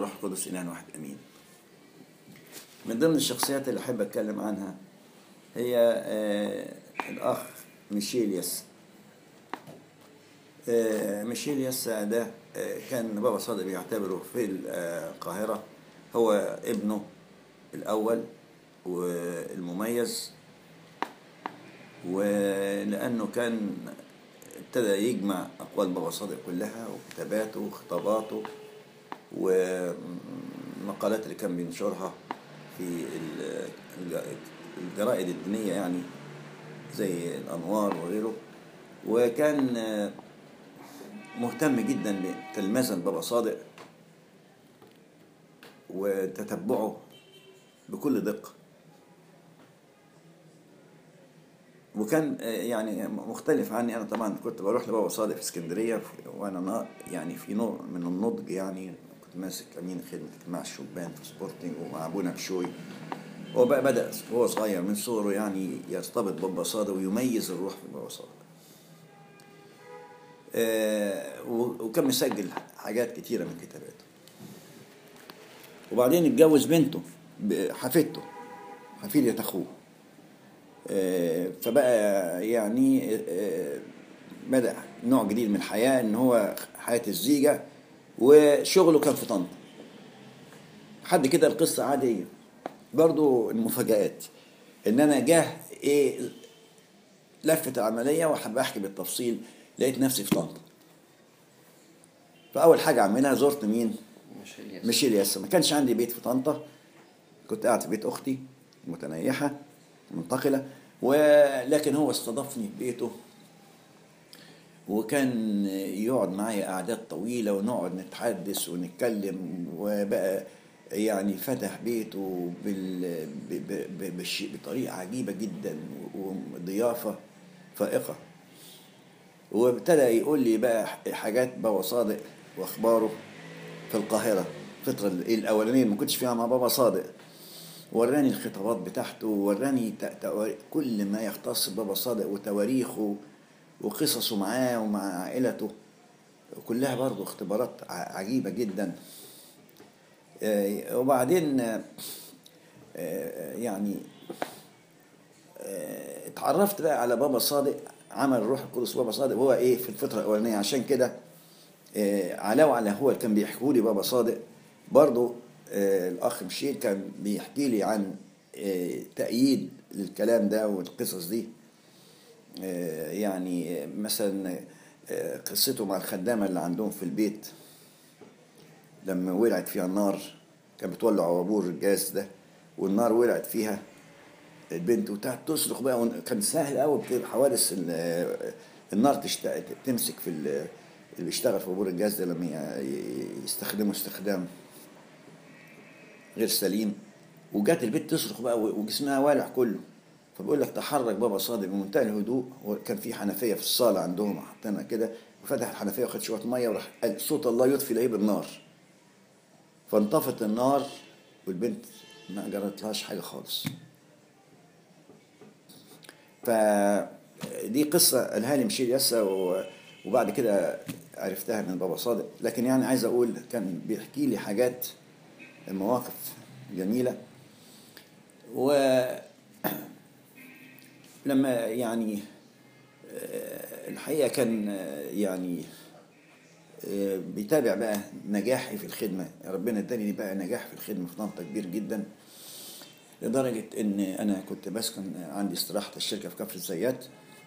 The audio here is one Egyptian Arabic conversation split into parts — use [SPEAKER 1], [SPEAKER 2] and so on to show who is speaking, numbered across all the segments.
[SPEAKER 1] والروح القدس إله واحد أمين من ضمن الشخصيات اللي أحب أتكلم عنها هي آه، الأخ ميشيل يس آه، ميشيل يس ده آه، كان بابا صادق بيعتبره في القاهرة هو ابنه الأول والمميز ولأنه كان ابتدى يجمع أقوال بابا صادق كلها وكتاباته وخطاباته والمقالات اللي كان بينشرها في ال- الج- الجرائد الدينية يعني زي الأنوار وغيره وكان آه، مهتم جدا بتلمذة بابا صادق وتتبعه بكل دقة وكان آه، يعني مختلف عني انا طبعا كنت بروح لبابا صادق في اسكندريه في- وانا نا- يعني في نوع من النضج يعني كنت ماسك امين خدمه اجتماع الشبان في سبورتنج ومع ابونا بشوي هو بقى بدا وهو صغير من صغره يعني يرتبط بابا صادق ويميز الروح في بابا صادق آه، و- وكان مسجل حاجات كتيره من كتاباته وبعدين اتجوز بنته ب- حفيدته حفيدة اخوه آه، فبقى يعني آه، بدأ نوع جديد من الحياة ان هو حياة الزيجة وشغله كان في طنطا حد كده القصة عادية برضو المفاجآت ان انا جه ايه لفة العملية وحب احكي بالتفصيل لقيت نفسي في طنطا فاول حاجة اعملها زرت مين
[SPEAKER 2] مش الياس
[SPEAKER 1] ميشيل ياسر ما كانش عندي بيت في طنطا كنت قاعد في بيت اختي متنيحه منتقله ولكن هو استضافني في بيته وكان يقعد معايا قعدات طويله ونقعد نتحدث ونتكلم وبقى يعني فتح بيته بال... ب... ب... ب... بالش... بطريقه عجيبه جدا وضيافه فائقه وابتدى يقول لي بقى حاجات بابا صادق واخباره في القاهره الفتره الاولانيه اللي ما كنتش فيها مع بابا صادق وراني الخطابات بتاعته وراني ت- تو- كل ما يختص بابا صادق وتواريخه وقصصه معاه ومع عائلته كلها برضو اختبارات ع- عجيبة جدا آه، وبعدين آه، آه، يعني آه، اتعرفت بقى على بابا صادق عمل الروح القدس بابا صادق وهو ايه في الفترة الأولانية عشان كده آه، علاوة على هو اللي كان بيحكوا لي بابا صادق برضو آه، الأخ مشيل كان بيحكي لي عن آه، تأييد للكلام ده والقصص دي آه، يعني آه، مثلا آه، قصته مع الخدامة اللي عندهم في البيت لما ولعت فيها النار كانت بتولع عبور الجاز ده والنار ولعت فيها البنت وتقعد تصرخ بقى ون- كان سهل قوي حوادث ال- النار تشت... تمسك في ال- اللي بيشتغل في عبور الجاز ده لما ي- يستخدمه استخدام غير سليم وجات البنت تصرخ بقى وجسمها والع كله فبيقول لك تحرك بابا صادق بمنتهى الهدوء وكان في حنفيه في الصاله عندهم حاطينها كده وفتح الحنفيه وخد شويه ميه وراح قال صوت الله يطفي لهيب النار فانطفت النار والبنت ما جرتلهاش حاجه خالص فدي قصة قالها لي مشيل يسا و- وبعد كده عرفتها من بابا صادق لكن يعني عايز أقول كان بيحكي لي حاجات مواقف جميلة و لما يعني آه، الحقيقة كان آه، يعني آه، بيتابع بقى نجاحي في الخدمة ربنا اداني بقى نجاح في الخدمة في طنطا كبير جدا لدرجة إن أنا كنت بسكن عندي استراحة الشركة في كفر الزيات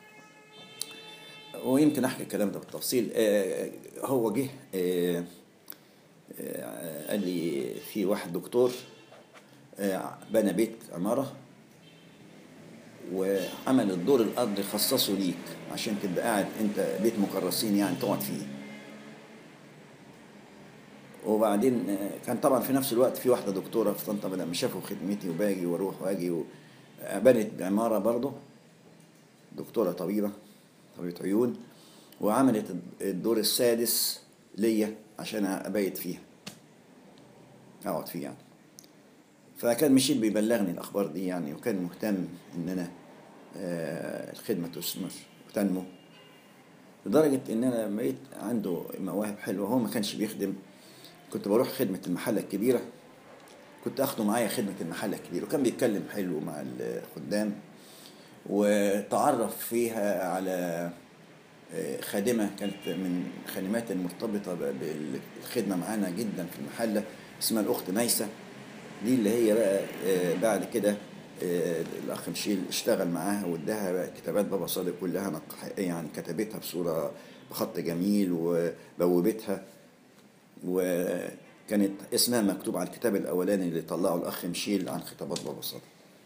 [SPEAKER 1] ويمكن أحكي الكلام ده بالتفصيل آه، هو جه آه، آه، قال لي في واحد دكتور آه، بنى بيت عمارة وعمل الدور الأرضي خصصه ليك عشان تبقى قاعد أنت بيت مكرسين يعني تقعد فيه وبعدين آه، كان طبعا في نفس الوقت في واحده دكتوره في طنطا لما شافوا خدمتي وباجي واروح واجي و- آه، بنت عماره برضه دكتوره طبيبه طبيبه عيون وعملت الدور السادس ليا عشان ابيت فيها اقعد فيه يعني فكان مشيل بيبلغني الاخبار دي يعني وكان مهتم ان انا آه، الخدمه تثمر وتنمو لدرجه ان انا بقيت عنده مواهب حلوه هو ما كانش بيخدم كنت بروح خدمة المحلة الكبيرة كنت اخده معايا خدمة المحلة الكبيرة وكان بيتكلم حلو مع الخدام وتعرف فيها على آه، خادمة كانت من خادمات المرتبطة ب- بالخدمة معانا جدا في المحلة اسمها الأخت ميسة دي اللي هي بقى آه، بعد كده آه، الأخ مشيل اشتغل معاها واداها بقى كتابات بابا صادق كلها نق- يعني كتبتها بصورة بخط جميل وبوبتها وكانت اسمها مكتوب على الكتاب الأولاني اللي طلعه الأخ مشيل عن خطابات بابا صادق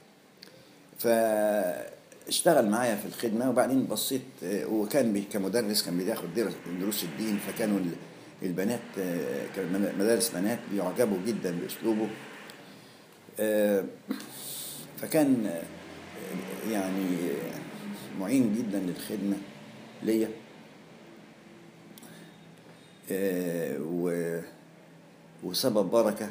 [SPEAKER 1] فاشتغل معايا في الخدمة وبعدين بصيت آه، وكان بي- كمدرس كان بياخد درس- دروس الدين فكانوا ال- البنات آه، كان من- مدارس بنات بيعجبوا جدا بأسلوبه آه، فكان آه، يعني آه، معين جدا للخدمة ليا آه، و وسبب بركة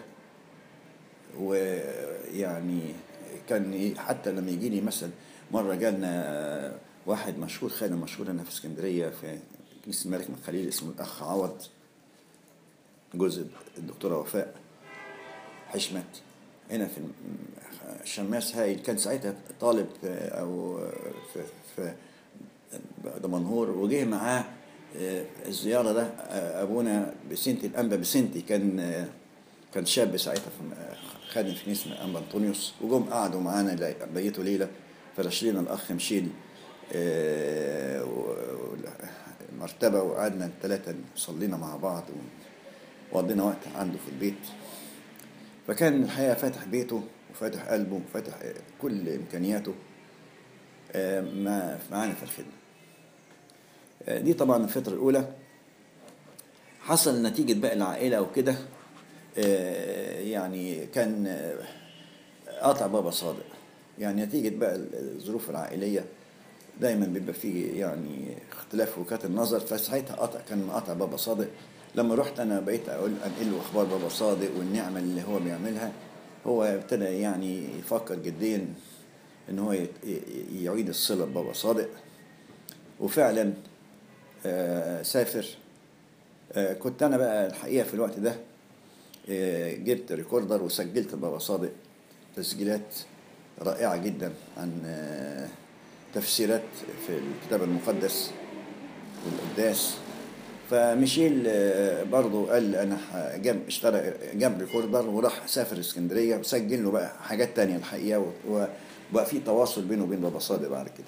[SPEAKER 1] ويعني كان ي- حتى لما يجي لي مثلا مرة جالنا واحد مشهور خادم مشهور هنا في اسكندرية في كنيسة الملك من خليل اسمه الأخ عوض جوز الدكتورة وفاء حشمت هنا في الم- شماس هايل كان ساعتها طالب في- أو في, في دمنهور وجه معاه آه، الزيارة ده آه، أبونا بسنتي الأنبا بسنتي كان آه، كان شاب ساعتها في آه، خادم في كنيسة أنبا أنطونيوس وجم قعدوا معانا لي- بيتوا ليلة فرش لنا الأخ مشيل آه، و- و- مرتبة وقعدنا الثلاثة صلينا مع بعض وقضينا وقت عنده في البيت فكان الحقيقة فاتح بيته وفاتح قلبه وفاتح آه، كل إمكانياته آه، مع- معانا في الخدمة آه، دي طبعا الفترة الأولى حصل نتيجة بقى العائلة وكده آه، يعني كان آه، قطع بابا صادق يعني نتيجة بقى الظروف العائلية دايما بيبقى فيه يعني اختلاف وجهات النظر فساعتها قطع كان قطع بابا صادق لما رحت انا بقيت اقول انقل له اخبار بابا صادق والنعمه اللي هو بيعملها هو ابتدى يعني يفكر جديا ان هو يت- ي- يعيد الصله ببابا صادق وفعلا آه، سافر آه، كنت انا بقى الحقيقه في الوقت ده آه، جبت ريكوردر وسجلت بابا صادق تسجيلات رائعه جدا عن آه، تفسيرات في الكتاب المقدس والقداس فميشيل آه، برضه قال انا ح- جاب اشترى جاب ريكوردر وراح سافر اسكندريه وسجل له بقى حاجات تانية الحقيقه و- وبقى في تواصل بينه وبين بابا صادق بعد كده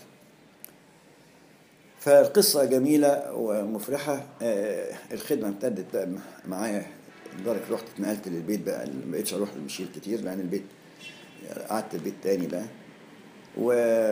[SPEAKER 1] فالقصة جميلة ومفرحة آه، الخدمة امتدت بقى معايا لدرجة رحت اتنقلت للبيت بقى ما بقتش اروح لميشيل كتير لان البيت قعدت البيت تاني بقى و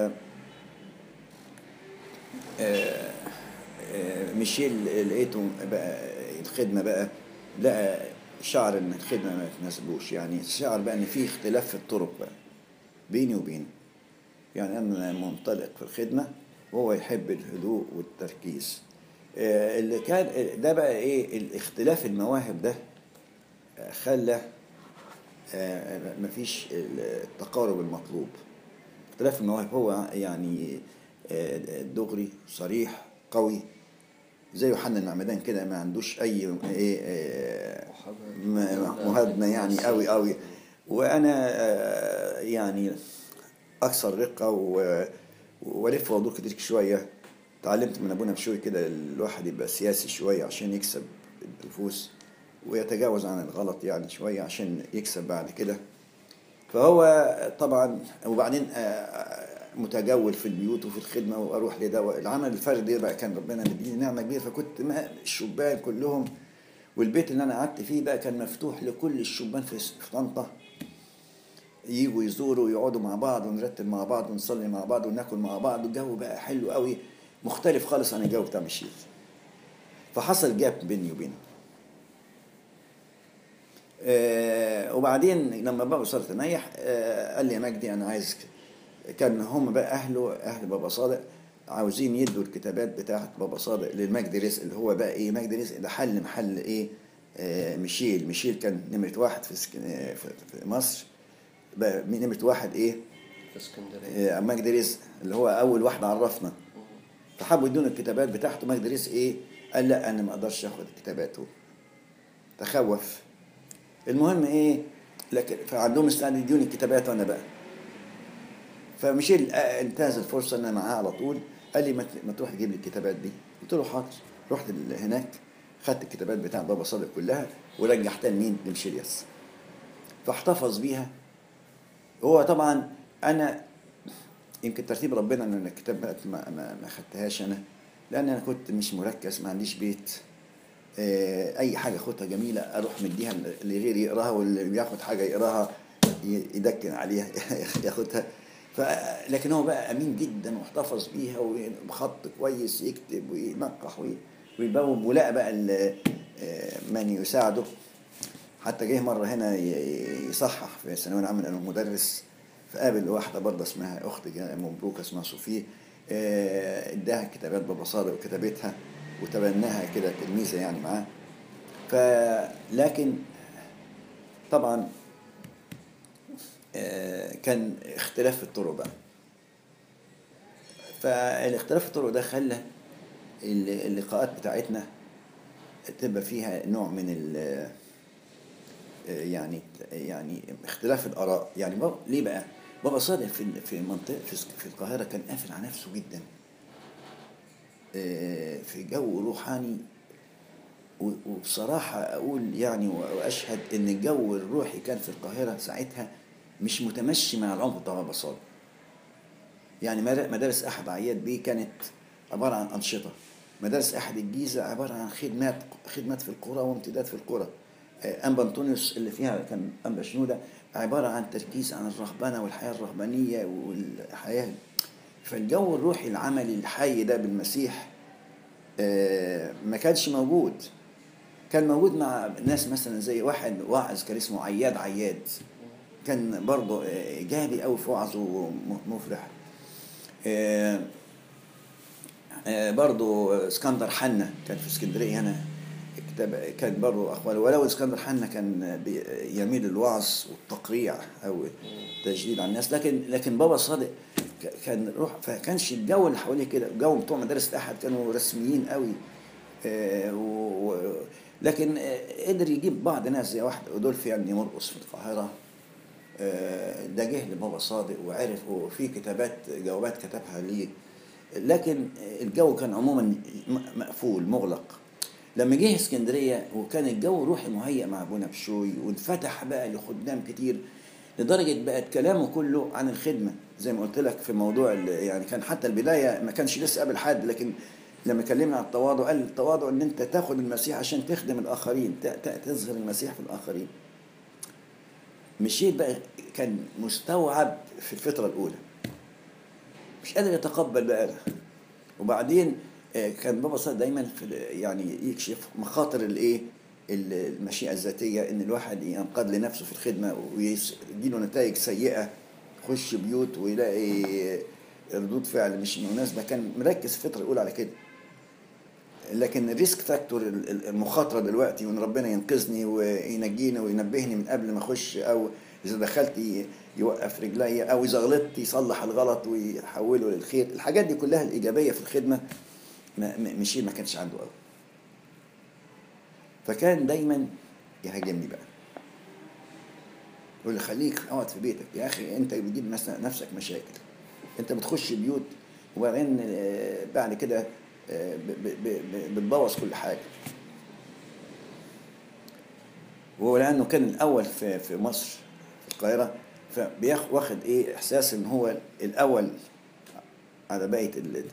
[SPEAKER 1] آه، آه، ميشيل لقيته بقى الخدمة بقى لقى شعر ان الخدمة ما تناسبوش يعني شعر بقى ان في اختلاف في الطرق بقى بيني وبينه يعني انا منطلق في الخدمة وهو يحب الهدوء والتركيز آه، اللي كان ده بقى ايه الاختلاف المواهب ده آه، خلى آه، مفيش التقارب المطلوب اختلاف المواهب هو يعني آه، دغري صريح قوي زي يوحنا المعمدان كده ما عندوش اي ايه آه، م- مهادنه يعني قوي قوي وانا آه، يعني اكثر رقه و- والف وادور كتير شويه اتعلمت من ابونا بشوي كده الواحد يبقى سياسي شويه عشان يكسب النفوس ويتجاوز عن الغلط يعني شويه عشان يكسب بعد كده فهو طبعا وبعدين آه، متجول في البيوت وفي الخدمه واروح لده العمل الفردي بقى كان ربنا مديني نعمه كبيره فكنت مع الشبان كلهم والبيت اللي انا قعدت فيه بقى كان مفتوح لكل الشبان في في طنطا يجوا يزوروا ويقعدوا مع بعض ونرتب مع بعض ونصلي مع بعض وناكل مع بعض والجو بقى حلو قوي مختلف خالص عن الجو بتاع مشيل فحصل جاب بيني وبينه آه وبعدين لما بابا صار تنيح آه قال لي يا مجدي انا عايز كان هم بقى اهله اهل بابا صادق عاوزين يدوا الكتابات بتاعت بابا صادق للمجد رزق اللي هو بقى ايه مجد رزق ده حل محل ايه آه ميشيل ميشيل كان نمرة واحد في, سك... آه، في في مصر بقى نمرة واحد ايه
[SPEAKER 2] في اسكندريه
[SPEAKER 1] آه مجد رزق اللي هو اول واحد عرفنا فحبوا يدونا الكتابات بتاعته مجد رزق ايه قال لا انا ما اقدرش اخد كتاباته تخوف المهم ايه لكن فعندهم استعداد يدوني الكتابات وانا بقى فمشيل آه، انتهز الفرصه ان انا معاه على طول قال لي ما ت- ما تروح تجيب لي الكتابات دي قلت له حاضر رحت ال- هناك خدت الكتابات بتاع بابا صادق كلها ورجعتها لمين لمشيلياس فاحتفظ بيها هو طبعا انا يمكن ترتيب ربنا ان الكتابات ما ما ما خدتهاش انا لان انا كنت مش مركز ما عنديش بيت آه، اي حاجه اخدها جميله اروح مديها اللي غيري يقراها واللي بياخد حاجه يقراها ي- يدكن عليها ياخدها ف لكن هو بقى امين جدا واحتفظ بيها وبخط كويس يكتب وينقح وي- ويبوب ولقى بقى ال- آه، من يساعده حتى جه مره هنا ي- يصحح في الثانويه العامه لانه مدرس فقابل واحده برضه اسمها اخت جا- مبروكه اسمها صوفيه آه، اداها كتابات بابا صادق وكتبتها وتبناها كده تلميذه يعني معاه فلكن طبعا آه، كان اختلاف في الطرق بقى فالاختلاف في الطرق ده خلى ال- اللقاءات بتاعتنا تبقى فيها نوع من ال يعني يعني اختلاف الاراء يعني بابا ليه بقى بابا صادق في في منطقه في في القاهره كان قافل على نفسه جدا آه، في جو روحاني و- وبصراحة أقول يعني وأشهد إن الجو الروحي كان في القاهرة ساعتها مش متمشي مع العمق بتاع بابا صادق. يعني مر- مدارس أحد عياد بيه كانت عبارة عن أنشطة. مدارس أحد الجيزة عبارة عن خدمات خدمات في القرى وامتداد في القرى. آه، أنبا أنطونيوس اللي فيها كان أنبا شنودة عبارة عن تركيز عن الرهبنة والحياة الرهبانية والحياة فالجو الروحي العملي الحي ده بالمسيح آه، ما كانش موجود كان موجود مع ناس مثلا زي واحد واعظ كان اسمه عياد عياد كان برضه آه، ايجابي قوي في وعظه وم- مفرح آه، آه، برضه اسكندر حنا كان في اسكندريه هنا كتاب كان برضه اخبار ولو اسكندر حنا كان بي- يميل للوعظ والتقريع او تجديد على الناس لكن لكن بابا صادق ك- كان روح فكانش الجو اللي حواليه كده الجو بتوع مدارس الاحد كانوا رسميين قوي آه، و- و- لكن آه، قدر يجيب بعض ناس زي واحد ادولف يعني مرقص في القاهره آه، ده جه لبابا صادق وعرف وفي كتابات جوابات كتبها ليه لكن الجو كان عموما م- مقفول مغلق لما جه اسكندريه وكان الجو روحي مهيئ مع ابونا بشوي وانفتح بقى لخدام كتير لدرجه بقت كلامه كله عن الخدمه زي ما قلت لك في موضوع ال- يعني كان حتى البدايه ما كانش لسه قابل حد لكن لما كلمنا عن التواضع قال التواضع ان انت تاخد المسيح عشان تخدم الاخرين ت- ت- تظهر المسيح في الاخرين مشيت بقى كان مستوعب في الفتره الاولى مش قادر يتقبل بقى ده وبعدين آه، كان بابا صادق دايما في ال- يعني يكشف مخاطر الايه ال- المشيئه الذاتيه ان الواحد ينقاد لنفسه في الخدمه ويديله نتائج سيئه يخش بيوت ويلاقي ردود فعل مش مناسبه كان مركز في الفتره الاولى على كده لكن الريسك فاكتور ال- ال- المخاطره دلوقتي وان ربنا ينقذني وينجيني وينبهني من قبل ما اخش او اذا دخلت ي- يوقف رجلي او اذا غلطت يصلح الغلط ويحوله للخير الحاجات دي كلها الايجابيه في الخدمه ما ما- مشي ما كانش عنده قوي فكان دايما يهاجمني بقى يقول لي خليك اقعد في بيتك يا اخي انت بتجيب مثلا نفسك مشاكل انت بتخش بيوت وبعدين آه، بعد كده آه، ب- ب- ب- بتبوظ كل حاجه وهو لانه كان الاول في في مصر في القاهره فبياخد ايه احساس ان هو الاول على بقيه ال-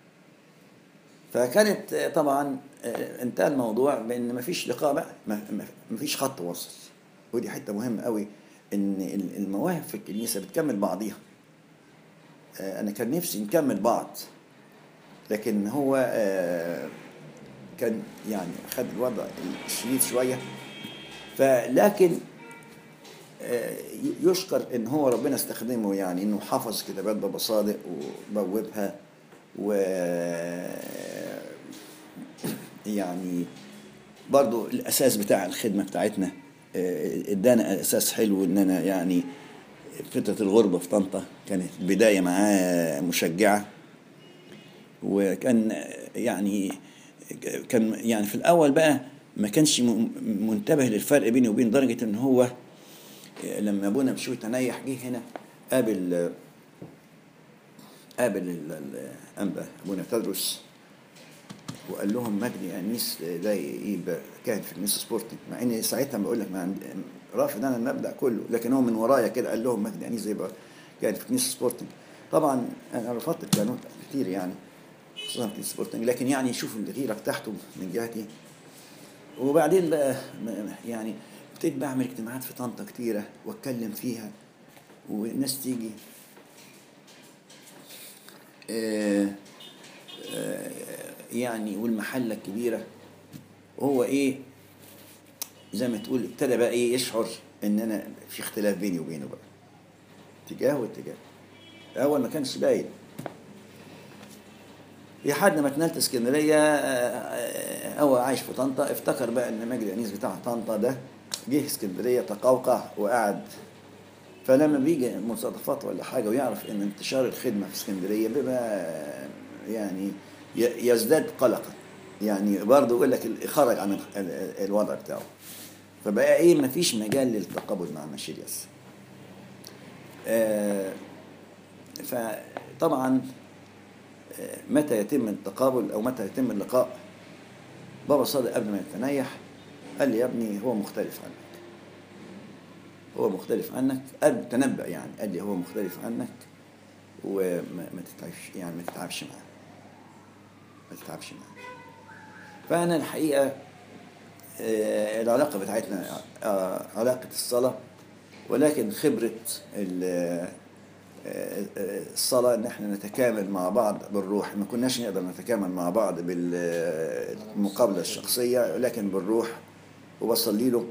[SPEAKER 1] فكانت آه، طبعا آه، انتهى الموضوع بان مفيش لقاء بقى ما- ما- مفيش خط وصل ودي حته مهمه قوي ان ال- المواهب في الكنيسه بتكمل بعضيها آه، انا كان نفسي نكمل بعض لكن هو آه، كان يعني خد الوضع الشديد شويه فلكن آه، يشكر ان هو ربنا استخدمه يعني انه حفظ كتابات بابا صادق وبوبها و يعني برضو الاساس بتاع الخدمه بتاعتنا آه، ادانا اساس حلو ان انا يعني فتره الغربه في طنطا كانت بدايه معاه مشجعه وكان يعني كان يعني في الاول بقى ما كانش م- منتبه للفرق بيني وبين درجة ان هو آه، لما ابونا مشوي تنيح جه هنا قابل آه، قابل ال- ال- الانبا ابونا تدرس وقال لهم مجدي انيس ده يبقى كان في النيس سبورتنج مع ان ساعتها بقول لك ما عند- رافض انا المبدا كله لكن هو من ورايا كده قال لهم مجدي انيس يبقى كان في النيس سبورتنج طبعا انا رفضت القانون كتير يعني خصوصا في النيس سبورتنج لكن يعني شوف الغيره بتاعته من جهتي وبعدين بقى م- يعني ابتديت بعمل اجتماعات في طنطا كتيره واتكلم فيها والناس تيجي آه، آه، يعني والمحلة الكبيرة وهو ايه زي ما تقول ابتدى بقى ايه يشعر ان انا في اختلاف بيني وبينه بقى اتجاه واتجاه اول ما كانش باين لحد ما اتنقلت اسكندريه آه، آه، هو عايش في طنطا افتكر بقى ان مجدي انيس بتاع طنطا ده جه اسكندريه تقوقع وقعد فلما بيجي مصادفات ولا حاجه ويعرف ان انتشار الخدمه في اسكندريه بيبقى يعني ي- يزداد قلقا يعني برضه يقول لك ال- خرج عن ال- ال- الوضع بتاعه فبقى ايه مفيش مجال للتقابل مع المشيرياس آه فطبعا آه، متى يتم التقابل او متى يتم اللقاء بابا صادق قبل ما يتنيح قال لي يا ابني هو مختلف عنك هو مختلف عنك قال تنبأ يعني قال لي هو مختلف عنك وما ما تتعبش يعني ما تتعبش معاه ما تتعبش معاه فأنا الحقيقة آه، العلاقة بتاعتنا آه، علاقة الصلاة ولكن خبرة ال- آه، آه، الصلاة إن احنا نتكامل مع بعض بالروح ما كناش نقدر نتكامل مع بعض بالمقابلة الشخصية لكن بالروح وبصلي له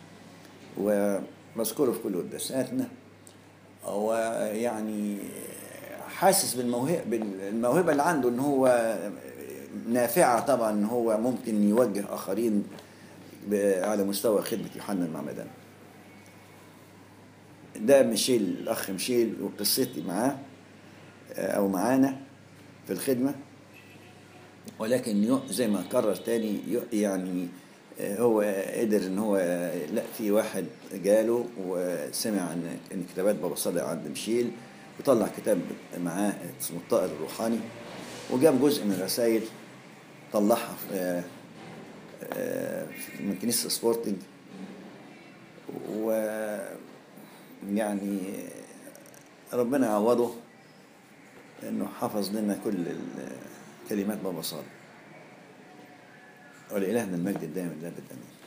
[SPEAKER 1] وبذكره في كل قداساتنا ويعني حاسس بالموهبة بالموهبة اللي عنده ان هو نافعة طبعا ان هو ممكن يوجه اخرين ب- على مستوى خدمة يوحنا المعمدان ده ميشيل الاخ ميشيل وقصتي معاه آه، او معانا في الخدمة ولكن يو- زي ما كرر تاني يو- يعني آه، هو قدر ان هو لا في واحد جاله وسمع عن ان كتابات بابا صادق عند مشيل وطلع كتاب معاه اسمه الطائر الروحاني وجاب جزء من الرسائل طلعها في آه، آه، من كنيسة سبورتنج و يعني ربنا يعوضه انه حفظ لنا كل ال- كلمات بابا صالح ولإلهنا المجد الدائم الأبد آمين